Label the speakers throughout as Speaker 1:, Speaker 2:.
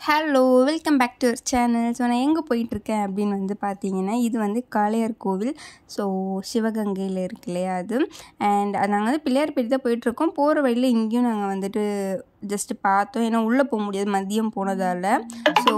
Speaker 1: Hello welcome back to our channel so நான் எங்கே போயிட்டுருக்கேன் அப்படின்னு வந்து பார்த்தீங்கன்னா இது வந்து காளையார் கோவில் ஸோ சிவகங்கையில் இருக்கு இல்லையா அது அண்ட் நாங்கள் வந்து பிள்ளையார்பேட்டை தான் போயிட்டுருக்கோம் போகிற வழியில் இங்கேயும் நாங்கள் வந்துட்டு ஜஸ்ட்டு பார்த்தோம் ஏன்னா உள்ளே போக முடியாது மதியம் போனதால் ஸோ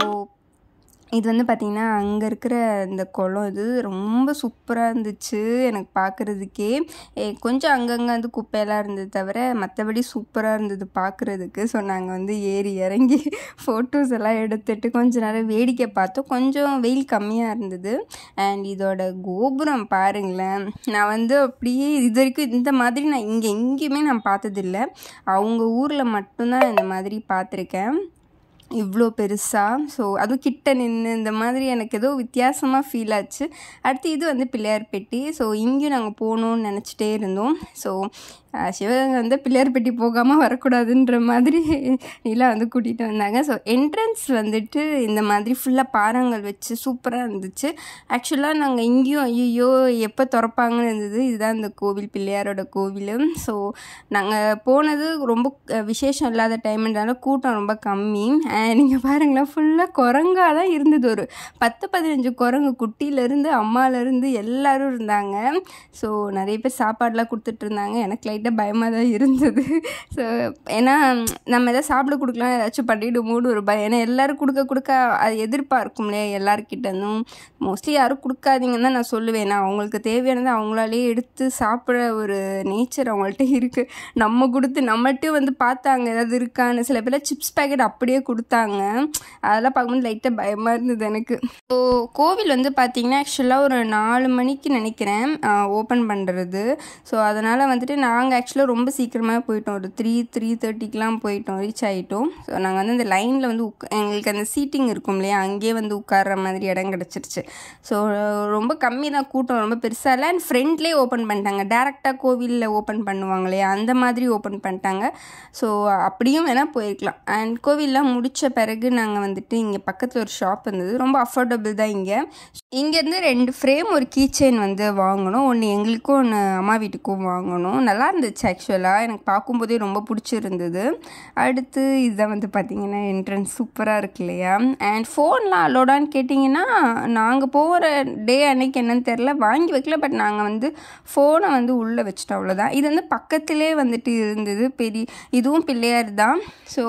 Speaker 1: இது வந்து பார்த்திங்கன்னா அங்கே இருக்கிற இந்த குளம் இது ரொம்ப சூப்பராக இருந்துச்சு எனக்கு பார்க்குறதுக்கே கொஞ்சம் அங்கங்கே வந்து குப்பையெல்லாம் இருந்தது தவிர மற்றபடி சூப்பராக இருந்தது பார்க்குறதுக்கு ஸோ நாங்கள் வந்து ஏறி இறங்கி ஃபோட்டோஸ் எல்லாம் எடுத்துட்டு கொஞ்ச நேரம் வேடிக்கை பார்த்தோம் கொஞ்சம் வெயில் கம்மியாக இருந்தது அண்ட் இதோட கோபுரம் பாருங்களேன் நான் வந்து அப்படியே இது வரைக்கும் இந்த மாதிரி நான் இங்கே எங்கேயுமே நான் பார்த்ததில்ல அவங்க ஊரில் மட்டும்தான் இந்த மாதிரி பார்த்துருக்கேன் இவ்வளோ பெருசாக ஸோ அதுவும் கிட்ட நின்று இந்த மாதிரி எனக்கு ஏதோ வித்தியாசமாக ஃபீல் ஆச்சு அடுத்து இது வந்து பிள்ளையார்பட்டி ஸோ இங்கேயும் நாங்கள் போகணுன்னு நினச்சிட்டே இருந்தோம் ஸோ சிவகங்கை வந்து பிள்ளையார்பட்டி போகாமல் வரக்கூடாதுன்ற மாதிரி நிலா வந்து கூட்டிகிட்டு வந்தாங்க ஸோ என்ட்ரன்ஸ் வந்துட்டு இந்த மாதிரி ஃபுல்லாக பாறாங்கல் வச்சு சூப்பராக இருந்துச்சு ஆக்சுவலாக நாங்கள் இங்கேயும் ஐயோ எப்போ திறப்பாங்கன்னு இருந்தது இதுதான் இந்த கோவில் பிள்ளையாரோட கோவில் ஸோ நாங்கள் போனது ரொம்ப விசேஷம் இல்லாத டைம்ன்றனால கூட்டம் ரொம்ப கம்மி நீங்கள் பாருங்களேன் ஃபுல்லாக குரங்காக தான் இருந்தது ஒரு பத்து பதினஞ்சு குரங்கு குட்டியிலேருந்து அம்மாலேருந்து எல்லோரும் இருந்தாங்க ஸோ நிறைய பேர் சாப்பாடெலாம் கொடுத்துட்டு இருந்தாங்க எனக்கு லைட்டாக பயமாக தான் இருந்தது ஸோ ஏன்னா நம்ம எதாவது சாப்பிட கொடுக்கலாம் ஏதாச்சும் பண்ணிவிடுமோன்னு ஒரு பயம் ஏன்னா எல்லோரும் கொடுக்க கொடுக்க அது எதிர்பார்க்கும் இல்லையா எல்லாருக்கிட்டேருந்தும் மோஸ்ட்லி யாரும் கொடுக்காதீங்கன்னு தான் நான் சொல்லுவேன் நான் அவங்களுக்கு தேவையானதை அவங்களாலே எடுத்து சாப்பிட்ற ஒரு நேச்சர் அவங்கள்ட்ட இருக்குது நம்ம கொடுத்து நம்மள்ட்டையும் வந்து பார்த்தாங்க ஏதாவது இருக்கான்னு சில பேர் சிப்ஸ் பேக்கெட் அப்படியே கொடுத்தாங்க அதெல்லாம் பார்க்கும்போது லைட்டாக பயமாக இருந்தது எனக்கு ஸோ கோவில் வந்து பார்த்திங்கன்னா ஆக்சுவலாக ஒரு நாலு மணிக்கு நினைக்கிறேன் ஓப்பன் பண்ணுறது ஸோ அதனால் வந்துட்டு நாங்கள் ஆக்சுவலாக ரொம்ப சீக்கிரமாக போயிட்டோம் ஒரு த்ரீ த்ரீ தேர்ட்டிக்கெலாம் போயிட்டோம் ரீச் ஆகிட்டோம் ஸோ நாங்கள் வந்து அந்த லைனில் வந்து உக் எங்களுக்கு அந்த சீட்டிங் இருக்கும் இல்லையா அங்கேயே வந்து உட்கார்ற மாதிரி இடம் கிடச்சிருச்சு ஸோ ரொம்ப கம்மி தான் கூட்டம் ரொம்ப பெருசாக இல்லை அண்ட் ஃப்ரெண்ட்லேயே ஓப்பன் பண்ணிட்டாங்க டேரெக்டாக கோவிலில் ஓப்பன் பண்ணுவாங்க இல்லையா அந்த மாதிரி ஓப்பன் பண்ணிட்டாங்க ஸோ அப்படியும் வேணால் போயிருக்கலாம் அண்ட் கோவிலெலாம் முடித்த பிறகு நாங்கள் வந்துட்டு இங்கே பக்கத்தில் ஒரு ஷாப் இருந்தது ரொம்ப அஃபோர்டபுள் தான் இங்கே இங்கேருந்து ரெண்டு ஃப்ரேம் ஒரு கீ செயின் வந்து வாங்கணும் ஒன்று எங்களுக்கும் ஒன்று அம்மா வீட்டுக்கும் வாங்கணும் நல்லா இருந்துச்சு ஆக்சுவலாக எனக்கு பார்க்கும்போதே ரொம்ப பிடிச்சிருந்தது அடுத்து இதுதான் வந்து பார்த்திங்கன்னா என்ட்ரன்ஸ் சூப்பராக இருக்கு இல்லையா அண்ட் ஃபோன்லாம் அலோடான்னு கேட்டிங்கன்னா நாங்கள் போகிற டே அன்னைக்கு என்னன்னு தெரில வாங்கி வைக்கல பட் நாங்கள் வந்து ஃபோனை வந்து உள்ளே வச்சிட்டோம் அவ்வளோதான் இது வந்து பக்கத்திலே வந்துட்டு இருந்தது பெரிய இதுவும் பிள்ளையார் தான் ஸோ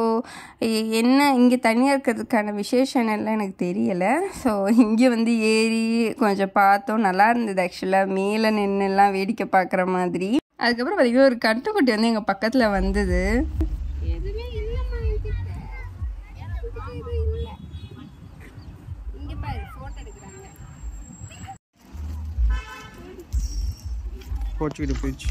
Speaker 1: என்ன இங்கே தனியாக இருக்கிறதுக்கான விசேஷம் எல்லாம் எனக்கு தெரியலை ஸோ இங்கே வந்து ஏறி கொஞ்சம் பார்த்தோம் நல்லா இருந்தது ஆக்சுவலாக மேலே நின்றுலாம் வேடிக்கை பார்க்குற மாதிரி அதுக்கப்புறம் பார்த்திங்கன்னா ஒரு கட்டுக்குட்டி வந்து எங்கள் பக்கத்தில் வந்தது
Speaker 2: எதுவுமே இல்லைம்மா என்கிட்ட என்கிட்ட எதுவும் இல்லை இங்க பாரு போட்டோ எடுக்கிறாங்க
Speaker 3: கோச்சுக்கிட்டு போயிடுச்சு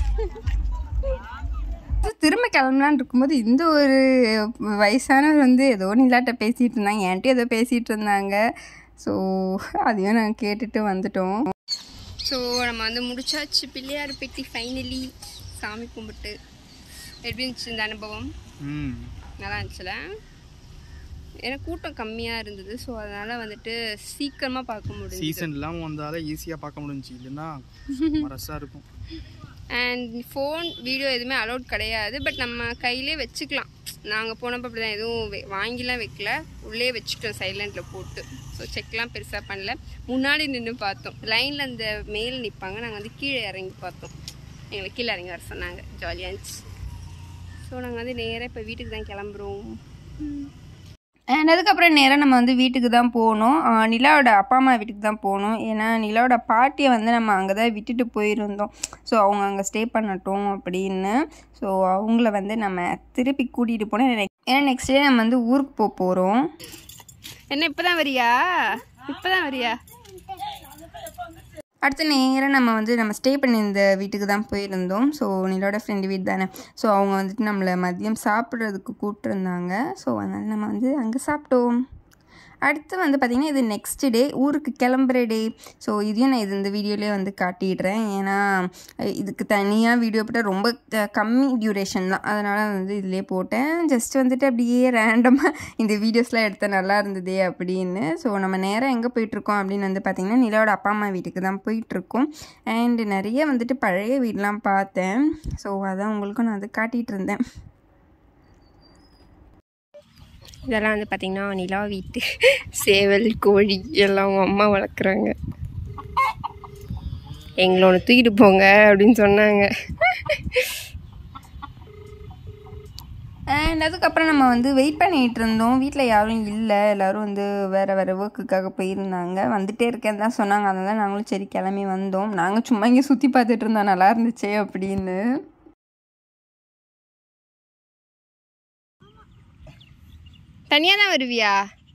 Speaker 1: திரும்ப கிளம்பலான் இருக்கும்போது இந்த ஒரு வயசானவர் வந்து ஏதோ நிலாட்ட பேசிகிட்டு இருந்தாங்க என்கிட்ட ஏதோ பேசிகிட்டு இருந்தாங்க ஸோ அதையும் நாங்கள் கேட்டுட்டு வந்துட்டோம் ஸோ நம்ம வந்து முடிச்சாச்சு பிள்ளையார் பெட்டி ஃபைனலி சாமி கும்பிட்டு எப்படி இருந்துச்சு இந்த அனுபவம்
Speaker 3: ம்
Speaker 1: நல்லா இருந்துச்சுல ஏன்னா கூட்டம் கம்மியாக இருந்தது ஸோ அதனால் வந்துட்டு சீக்கிரமாக பார்க்க முடியும்
Speaker 3: சீசன் இல்லாமல் வந்தாலே ஈஸியாக பார்க்க முடிஞ்சுச்சு இல்லைன்னா ரஷ்ஷாக இருக்கும்
Speaker 1: அண்ட் ஃபோன் வீடியோ எதுவுமே அலௌட் கிடையாது பட் நம்ம கையிலே வச்சுக்கலாம் நாங்கள் போனப்போ அப்படி தான் எதுவும் வெ- வாங்கிலாம் வைக்கல உள்ளே வச்சுட்டோம் சைலண்டில் போட்டு ஸோ செக்லாம் பெருசாக பண்ணல முன்னாடி நின்று பார்த்தோம் லைனில் அந்த மேல் நிற்பாங்க நாங்கள் வந்து கீழே இறங்கி பார்த்தோம் எங்களை கீழே இறங்கி வர சொன்னாங்க ஜாலியாக இருந்துச்சு ஸோ நாங்கள் வந்து நேராக இப்போ வீட்டுக்கு தான் கிளம்புறோம் அண்ட் அதுக்கப்புறம் நேராக நம்ம வந்து வீட்டுக்கு தான் போகணும் ஆஹ் நிலாவோட அப்பா அம்மா வீட்டுக்கு தான் போகணும் ஏன்னா நிலாவோட பாட்டியை வந்து நம்ம அங்கே தான் விட்டுட்டு போயிருந்தோம் ஸோ அவங்க அங்கே ஸ்டே பண்ணட்டும் அப்படின்னு ஸோ அவங்கள வந்து நம்ம திருப்பி கூட்டிகிட்டு போனோம் ஏன்னா நெக்ஸ்ட் டே நம்ம வந்து ஊருக்கு போக போகிறோம் என்ன இப்போ தான் வரியா இப்போ தான் வரியா அடுத்து நேராக நம்ம வந்து நம்ம ஸ்டே பண்ணியிருந்த வீட்டுக்கு தான் போயிருந்தோம் ஸோ நிலோட ஃப்ரெண்டு வீடு தானே ஸோ அவங்க வந்துட்டு நம்மளை மதியம் சாப்பிட்றதுக்கு கூப்பிட்ருந்தாங்க ஸோ அதனால் நம்ம வந்து அங்கே சாப்பிட்டோம் அடுத்து வந்து பார்த்திங்கன்னா இது நெக்ஸ்ட் டே ஊருக்கு கிளம்புற டே ஸோ இதையும் நான் இது இந்த வீடியோலேயே வந்து காட்டிடுறேன் ஏன்னா அஹ், இதுக்கு தனியாக வீடியோ போட்டால் ரொம்ப க- கம்மி டியூரேஷன் தான் அதனால் வந்து இதிலே போட்டேன் ஜஸ்ட் வந்துட்டு அப்படியே ரேண்டமாக இந்த வீடியோஸ்லாம் எடுத்த நல்லா இருந்ததே அப்படின்னு ஸோ நம்ம நேராக எங்கே போயிட்டுருக்கோம் அப்படின்னு வந்து பார்த்திங்கன்னா நிலாவோட அப்பா அம்மா வீட்டுக்கு தான் போயிட்டுருக்கோம் அண்ட் நிறைய வந்துட்டு பழைய வீடெலாம் பார்த்தேன் ஸோ அதான் உங்களுக்கும் நான் அது காட்டிகிட்டு இருந்தேன்
Speaker 2: இதெல்லாம் வந்து பார்த்திங்கன்னா நிலா வீட்டு சேவல் கோழி எல்லாம் அவங்க அம்மா வளர்க்குறாங்க எங்களை ஒன்று தூக்கிட்டு போங்க அப்படின்னு சொன்னாங்க
Speaker 1: அண்ட் அதுக்கப்புறம் நம்ம வந்து வெயிட் பண்ணிகிட்டு இருந்தோம் வீட்டில் யாரும் இல்லை எல்லோரும் வந்து வேறு வேறு ஒர்க்குக்காக போயிருந்தாங்க வந்துட்டே இருக்கேன் தான் சொன்னாங்க அதனால நாங்களும் சரி கிளம்பி வந்தோம் நாங்கள் சும்மா இங்கே சுற்றி பார்த்துட்டு இருந்தோம் நல்லா இருந்துச்சே அப்படின்னு
Speaker 2: தனியாக தான் வருவியா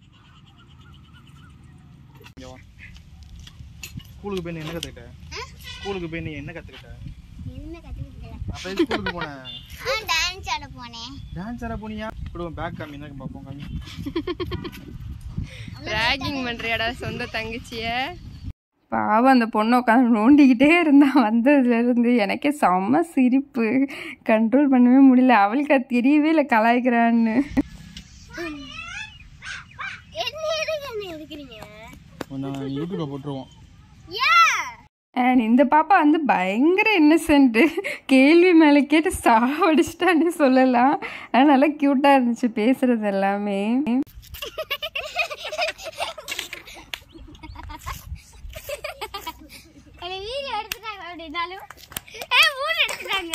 Speaker 3: ஸ்கூலுக்கு போய் நீ என்ன கற்றுக்கிட்ட ஸ்கூலுக்கு போய் நீ என்ன கற்றுக்கிட்ட
Speaker 4: என்ன கத்துக்கிட்டல
Speaker 3: அப்போ ஸ்கூலுக்கு போனேன்
Speaker 4: டான்ஸ் ஆட போனேன்
Speaker 3: டான்ஸ் ஆட போனியா கொடுவோம் பேக் காமி என்ன பார்ப்போம் காமி
Speaker 2: ராகிங் பண்ணுறியாடா சொந்த தங்கச்சிய
Speaker 1: பாவம் அந்த பொண்ணை உட்காந்து நோண்டிக்கிட்டே இருந்தா வந்ததுலேருந்து எனக்கே செம்ம சிரிப்பு கண்ட்ரோல் பண்ணவே முடியல அவளுக்கு அது தெரியவே இல்லை கலாய்க்கிறான்னு
Speaker 4: என்ன எதுக்கு என்ன எடுக்கிறீங்க
Speaker 3: கொஞ்சம் யூடியூப்ல போட்டுருவோம்
Speaker 1: அண்ட் இந்த பாப்பா வந்து பயங்கர இன்னசென்ட்டு கேள்வி மேலே கேட்டு சாவடிச்சிட்டான்னு சொல்லலாம் ஆனால் நல்லா க்யூட்டாக இருந்துச்சு பேசுகிறது எல்லாமே
Speaker 4: என்ன வீடியோ எடுத்துட்டாங்க அப்படின்னாலும் ஏ மூணு எடுத்துட்டாங்க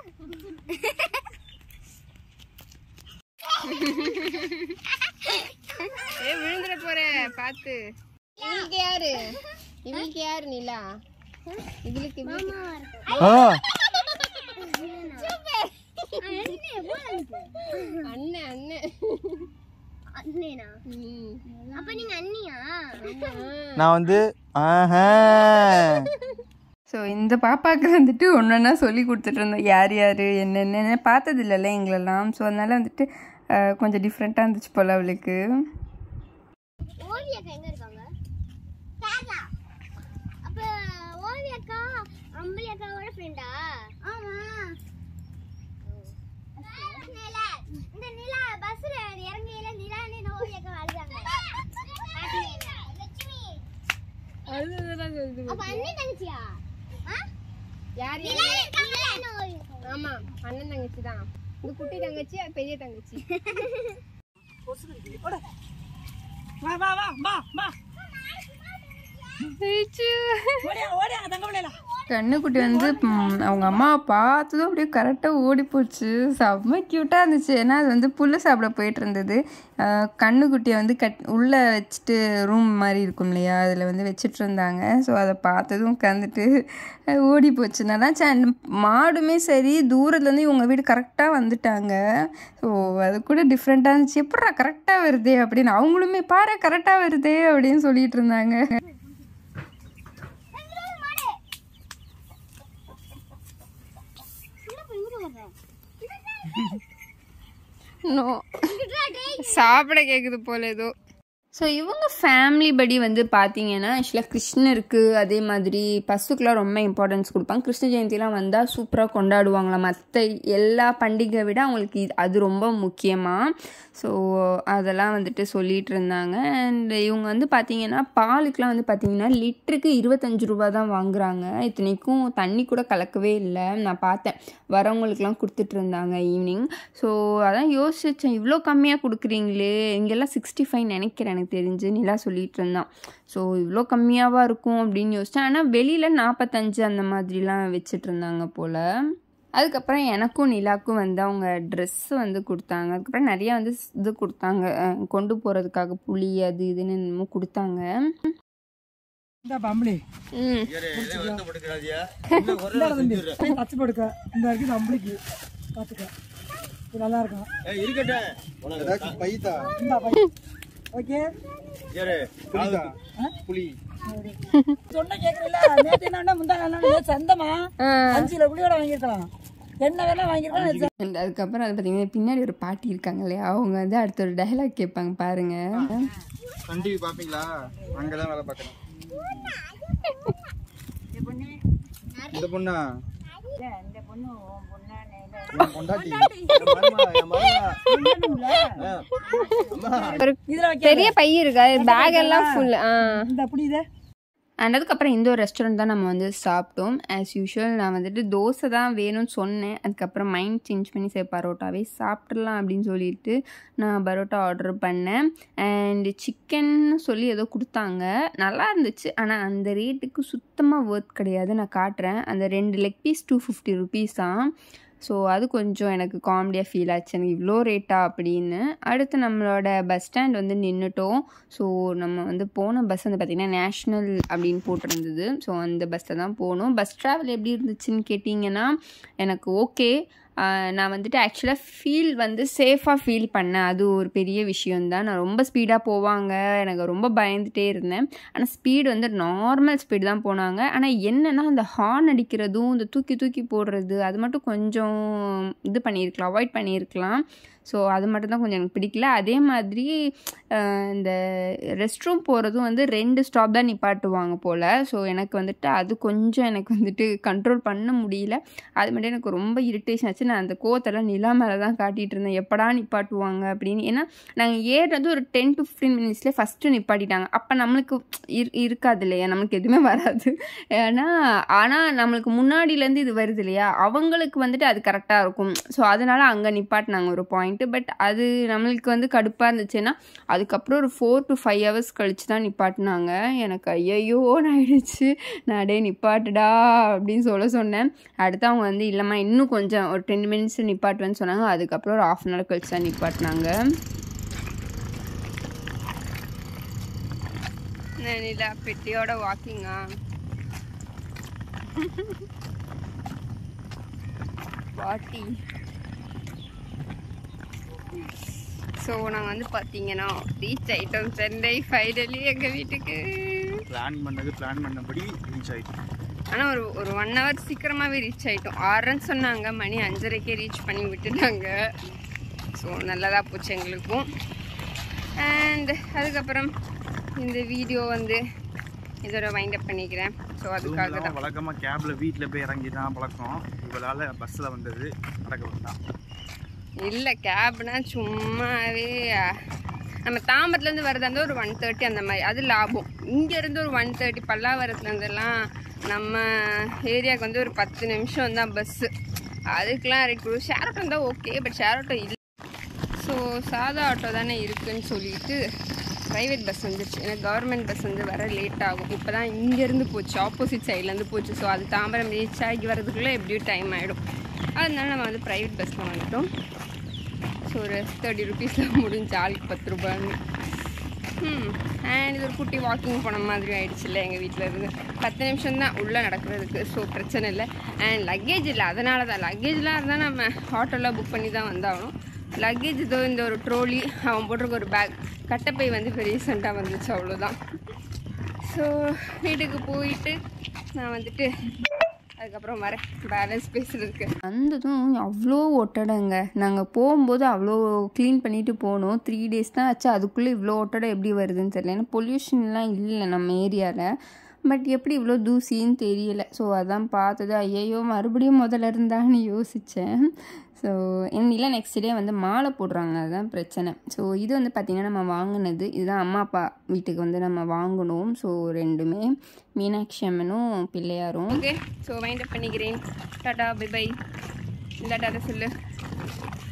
Speaker 2: ஏ விழுந்துட போற பார்த்து இவளுக்கு யாரு இவளுக்கு யாரு நிலா இவளுக்கு இவளுக்கு அண்ணன் அண்ணன்
Speaker 4: அண்ணேனா
Speaker 2: ம்.
Speaker 4: அப்ப நீங்க அண்ணியா
Speaker 3: நான் வந்து ஆஹா
Speaker 1: ஸோ இந்த பாப்பாவுக்கு வந்துட்டு ஒன்று ஒன்றா சொல்லி கொடுத்துட்டு இருந்தோம் யார் யார் என்னென்ன பார்த்தது இல்லைல்ல எங்களெல்லாம் ஸோ அதனால் வந்துட்டு அஹ், கொஞ்சம் டிஃப்ரெண்ட்டாக இருந்துச்சு போல் அவளுக்கு
Speaker 4: ஓவியக்கா எங்க இருக்காங்க கேரளா அப்ப ஓவியக்கா அம்பளி அக்காவோட ஃப்ரெண்டா ஆமா நிலா இந்த நிலா பஸ்ல இறங்கையில நிலான்னு ஓவியக்கா அழுதாங்க லட்சுமி அப்ப அண்ணன் தங்கச்சியா ஆ?
Speaker 2: யார்
Speaker 4: நிலா
Speaker 2: யாரு?
Speaker 4: இருக்காங்கல்ல, என்ன ஓவியக்கா?
Speaker 2: ஆமா அண்ணன் தங்கச்சி தான் இந்த குட்டி தங்கச்சி அது பெரிய தங்கச்சி
Speaker 1: கண்ணுக்குட்டி வந்து ம், அவங்க அம்மாவை பார்த்ததும் அப்படியே கரெக்டாக ஓடி போச்சு செம்ம க்யூட்டாக இருந்துச்சு ஏன்னா அது வந்து புல்லு சாப்பிட போயிட்டு இருந்தது அஹ், கண்ணுக்குட்டியை வந்து கட் உள்ளே வச்சுட்டு ரூம் மாதிரி இருக்கும் இல்லையா அதில் வந்து வச்சுட்டு இருந்தாங்க ஸோ அதை பார்த்ததும் உட்காந்துட்டு அஹ், ஓடி போச்சு நல்லா சே மாடுமே சரி தூரத்துலேருந்து இவங்க வீடு கரெக்டாக வந்துட்டாங்க ஸோ அது கூட டிஃப்ரெண்ட்டாக இருந்துச்சு எப்படா கரெக்டாக வருதே அப்படின்னு அவங்களுமே பாரு கரெக்டாக வருதே அப்படின்னு சொல்லிட்டு இருந்தாங்க
Speaker 2: நோ சாப்பிட கேக்குது போல ஏதோ
Speaker 1: ஸோ இவங்க ஃபேமிலி படி வந்து பார்த்தீங்கன்னா ஆக்சுவலாக கிருஷ்ணருக்கு அதே மாதிரி பசுக்கெலாம் ரொம்ப இம்பார்ட்டன்ஸ் கொடுப்பாங்க கிருஷ்ண ஜெயந்திலாம் வந்தால் சூப்பராக கொண்டாடுவாங்களாம் மற்ற எல்லா பண்டிகை விட அவங்களுக்கு இது அது ரொம்ப முக்கியமாக ஸோ அதெல்லாம் வந்துட்டு சொல்லிட்டு இருந்தாங்க அண்ட் இவங்க வந்து பார்த்தீங்கன்னா பாலுக்கெலாம் வந்து பார்த்தீங்கன்னா லிட்டருக்கு இருபத்தஞ்சு ரூபா தான் வாங்குறாங்க இத்தனைக்கும் தண்ணி கூட கலக்கவே இல்லை நான் பார்த்தேன் வரவங்களுக்குலாம் கொடுத்துட்டு இருந்தாங்க ஈவினிங் ஸோ அதான் யோசிச்சேன் இவ்வளோ கம்மியாக கொடுக்குறீங்களே இங்கெல்லாம் சிக்ஸ்டி ஃபைவ் நினைக்கிறேன் எனக்கு தெரிஞ்சு நிலா சொல்லிட்டு இருந்தான் ஸோ இவ்வளோ கம்மியாவா இருக்கும் அப்படின்னு யோசித்தேன் ஆனால் வெளியில் நாற்பத்தஞ்சு அந்த மாதிரிலாம் வச்சுட்டு இருந்தாங்க போல் அதுக்கப்புறம் எனக்கும் நிலாக்கும் வந்து அவங்க ட்ரெஸ் வந்து கொடுத்தாங்க அதுக்கப்புறம் நிறையா வந்து இது கொடுத்தாங்க அஹ் கொண்டு போகிறதுக்காக புளி அது இதுன்னு என்னமோ கொடுத்தாங்க
Speaker 5: இந்த பம்பளி
Speaker 2: ம்
Speaker 5: இந்த தம்பி தச்சு படுக்க இந்த வரைக்கும் இது அம்பளிக்கு பார்த்துக்க இது நல்லா இருக்கும்
Speaker 3: ஏதாச்சும் பைத்தா
Speaker 5: இந்த பை ஓகே
Speaker 3: புலிதா புலி
Speaker 5: சொன்ன கேக்குறீல்ல நேத்து என்ன முந்தா நாள் சந்தமா அஞ்சு கிலோ புளியோட வாங்கியிருக்கலாம் என்ன வேணா வாங்கியிருக்கலாம்
Speaker 1: And அதுக்கப்புறம் அது பார்த்தீங்கன்னா பின்னாடி ஒரு பாட்டி இருக்காங்க இல்லையா அவங்க வந்து அடுத்த ஒரு டைலாக் கேட்பாங்க பாருங்க
Speaker 3: சன் டிவி பாப்பீங்களா அங்கதான் வேலை பார்க்கறேன் இந்த பொண்ணா என் பொண்டாட்டி என் மருமக, என் மருமக. ஆ. அம்மா,
Speaker 2: ஒரு பெரிய பை இருக்கா பேக் எல்லாம் ஃபுல் ஆ
Speaker 5: இந்த புளி இதை
Speaker 1: அண்ட் அதுக்கப்புறம் இந்த ஒரு ரெஸ்டாரண்ட் தான் நம்ம வந்து சாப்பிட்டோம் ஆஸ் யூஷுவல் நான் வந்துட்டு தோசை தான் வேணும்னு சொன்னேன் அதுக்கப்புறம் மைண்ட் சேஞ்ச் பண்ணி சரி பரோட்டாவே சாப்பிட்றலாம் அப்படின்னு சொல்லிட்டு நான் பரோட்டா ஆர்டர் பண்ணேன் அண்ட் சிக்கன் சொல்லி ஏதோ கொடுத்தாங்க நல்லா இருந்துச்சு ஆனால் அந்த ரேட்டுக்கு சுத்தமாக ஒர்த் கிடையாது நான் காட்டுறேன் அந்த ரெண்டு leg piece two fifty rupees தான் ஸோ அது கொஞ்சம் எனக்கு காமெடியாக ஃபீல் ஆச்சு எனக்கு இவ்வளோ ரேட்டா அப்படின்னு அடுத்து நம்மளோட பஸ் ஸ்டாண்ட் வந்து நின்றுட்டோம் ஸோ நம்ம வந்து போன பஸ் வந்து பார்த்திங்கன்னா நேஷ்னல் அப்படின்னு போட்டிருந்தது ஸோ அந்த பஸ்ஸில் தான் போகணும் பஸ் ட்ராவல் எப்படி இருந்துச்சுன்னு கேட்டிங்கன்னா எனக்கு ஓகே நான் வந்துட்டு ஆக்சுவலாக ஃபீல் வந்து சேஃபாக ஃபீல் பண்ணேன் அது ஒரு பெரிய விஷயம்தான் நான் ரொம்ப ஸ்பீடாக போவாங்க எனக்கு ரொம்ப பயந்துகிட்டே இருந்தேன் ஆனால் ஸ்பீடு வந்து நார்மல் ஸ்பீடு தான் போனாங்க ஆனால் என்னென்னா அந்த ஹார்ன் அடிக்கிறதும் இந்த தூக்கி தூக்கி போடுறது அது மட்டும் கொஞ்சம் இது பண்ணியிருக்கலாம் அவாய்ட் பண்ணியிருக்கலாம் ஸோ அது மட்டும் தான் கொஞ்சம் எனக்கு பிடிக்கல அதே மாதிரி அஹ், இந்த ரெஸ்ட் ரூம் போகிறதும் வந்து ரெண்டு ஸ்டாப் தான் நிப்பாட்டுவாங்க போல் ஸோ எனக்கு வந்துட்டு அது கொஞ்சம் எனக்கு வந்துட்டு கண்ட்ரோல் பண்ண முடியல அது மட்டும் எனக்கு ரொம்ப இரிட்டேஷன் ஆச்சு நான் அந்த கோத்தெல்லாம் நிலா மேலே தான் காட்டிகிட்டு இருந்தேன் எப்படா நிப்பாட்டுவாங்க அப்படின்னு ஏன்னா நாங்கள் ஏறுறது ஒரு டென் டு ஃபிஃப்டீன் மினிட்ஸ்லேயே ஃபஸ்ட்டு நிப்பாட்டிட்டாங்க அப்போ நம்மளுக்கு இரு இருக்காது இல்லையா நம்மளுக்கு எதுவுமே வராது ஏன்னா ஆனால் நம்மளுக்கு முன்னாடியிலேருந்து இது வருது இல்லையா அவங்களுக்கு வந்துட்டு அது கரெக்டாக இருக்கும் ஸோ அதனால் அங்கே நிப்பாட்டினாங்க ஒரு பாயிண்ட்டு பட் அது நம்மளுக்கு வந்து கடுப்பாக இருந்துச்சுன்னா அதுக்கப்புறம் ஒரு ஃபோர் டு ஃபைவ் ஹவர்ஸ் கழிச்சு தான் நிப்பாட்டினாங்க எனக்கு ஐயையோன்னு ஆயிடுச்சு நான் டே நிப்பாட்டுடா அப்படின்னு சொல்ல சொன்னேன் அடுத்து அவங்க வந்து இல்லைம்மா இன்னும் கொஞ்சம் ஒரு டென் மினிட்ஸ் நிப்பாட்டுவேன்னு சொன்னாங்க அதுக்கப்புறம் ஒரு ஆஃப் அன் ஹவர் கழிச்சு தான் நிப்பாட்டினாங்க
Speaker 2: நிலா பெட்டியோட வாக்கிங்கா பாட்டி ஸோ நாங்கள் வந்து பார்த்தீங்கன்னா ரீச் ஆயிட்டோம் சென்னை ஃபைனலி எங்கள் வீட்டுக்கு
Speaker 3: பிளான் பண்ணது பிளான் பண்ணபடி ரீச் ஆயிட்டு
Speaker 2: ஆனால் ஒரு ஒரு ஒன் ஹவர் சீக்கிரமாகவே ரீச் ஆயிட்டோம் ஆறுன்னு சொன்னாங்க மணி அஞ்சரைக்கே ரீச் பண்ணி விட்டுட்டாங்க ஸோ நல்லதாக போச்சு எங்களுக்கும் அண்ட் அதுக்கப்புறம் இந்த வீடியோ வந்து இதோட வைண்ட் அப் பண்ணிக்கிறேன் ஸோ அதுக்காக தான்
Speaker 3: வழக்கமாக கேப்ல வீட்டில் போய் இறங்கி தான் பழக்கம் இவளால் பஸ்ஸில் வந்தது நடக்க வேண்டாம்
Speaker 2: இல்லை கேப்னா சும்மாவே அஹ், நம்ம தாம்பரத்துலேருந்து வரதா இருந்தால் ஒரு ஒன் தேர்ட்டி அந்த மாதிரி அது லாபம் இங்கேருந்து ஒரு ஒன் தேர்ட்டி பல்லாவரத்துலேருந்துலாம் நம்ம ஏரியாவுக்கு வந்து ஒரு பத்து நிமிஷம் தான் பஸ்ஸு அதுக்கெலாம் ரேட் கொடு ஷேர் ஆட்டோ இருந்தால் ஓகே பட் ஷேர் ஆட்டோ இல்லை ஸோ சாதா ஆட்டோ தானே இருக்குன்னு சொல்லிட்டு ப்ரைவேட் பஸ் வந்துருச்சு ஏன்னா கவர்மெண்ட் பஸ் வந்து வர லேட் ஆகும் இப்போ தான் இங்கேருந்து போச்சு ஆப்போசிட் சைட்லேருந்து போச்சு ஸோ அது தாம்பரம் ரீச் ஆகி வரதுக்குள்ளே எப்படியும் டைம் ஆகிடும் அதனால நம்ம வந்து ப்ரைவேட் பஸ்ஸில் வந்துட்டோம் ஸோ ஒரு தேர்ட்டி ருபீஸில் முடிஞ்சு ஆளுக்கு பத்து ரூபான்னு ம் அண்ட் இது ஒரு குட்டி வாக்கிங் போன மாதிரி ஆயிடுச்சுல்ல எங்கள் வீட்டில் இருந்து பத்து நிமிஷம் தான் உள்ளே நடக்கிறதுக்கு ஸோ பிரச்சனை இல்லை அண்ட் லக்கேஜ் இல்லை அதனால தான் லக்கேஜ்லாம் இருந்தால் நம்ம ஆட்டோலாம் புக் பண்ணி தான் வந்தாகணும் லக்கேஜ் இதோ இந்த ஒரு ட்ரோலி அவன் போட்டிருக்க ஒரு பேக் கட்டப்பை வந்து இப்போ ரீசெண்டாக வந்துச்சு அவ்வளோதான் ஸோ வீட்டுக்கு போயிட்டு நான் வந்துட்டு அதுக்கப்புறம் வரேன் பேலன்ஸ் பேசுறதுக்கு
Speaker 1: வந்ததும் அவ்வளோ ஒட்டடைங்க நாங்கள் போகும்போது அவ்வளோ க்ளீன் பண்ணிட்டு போனோம் த்ரீ டேஸ் தான் ஆச்சு அதுக்குள்ளே இவ்வளோ ஒட்டடை எப்படி வருதுன்னு தெரியல ஏன்னா பொல்யூஷன்லாம் இல்லை நம்ம ஏரியாவில் பட் எப்படி இவ்வளோ தூசின்னு தெரியல ஸோ அதான் பார்த்தது ஐயையோ மறுபடியும் முதல்ல இருந்தான்னு யோசித்தேன் ஸோ இல்லை நெக்ஸ்ட் டே வந்து மாலை போடுறாங்க அதுதான் பிரச்சனை ஸோ இது வந்து பார்த்திங்கன்னா நம்ம வாங்கினது இதுதான் அம்மா அப்பா வீட்டுக்கு வந்து நம்ம வாங்கினோம் ஸோ ரெண்டுமே மீனாட்சி அம்மனும் பிள்ளையாரும்
Speaker 2: ஓகே ஸோ வைண்ட் அப் பண்ணிக்கிறேன் டாடா பை பை இந்த டாடா சொல்லு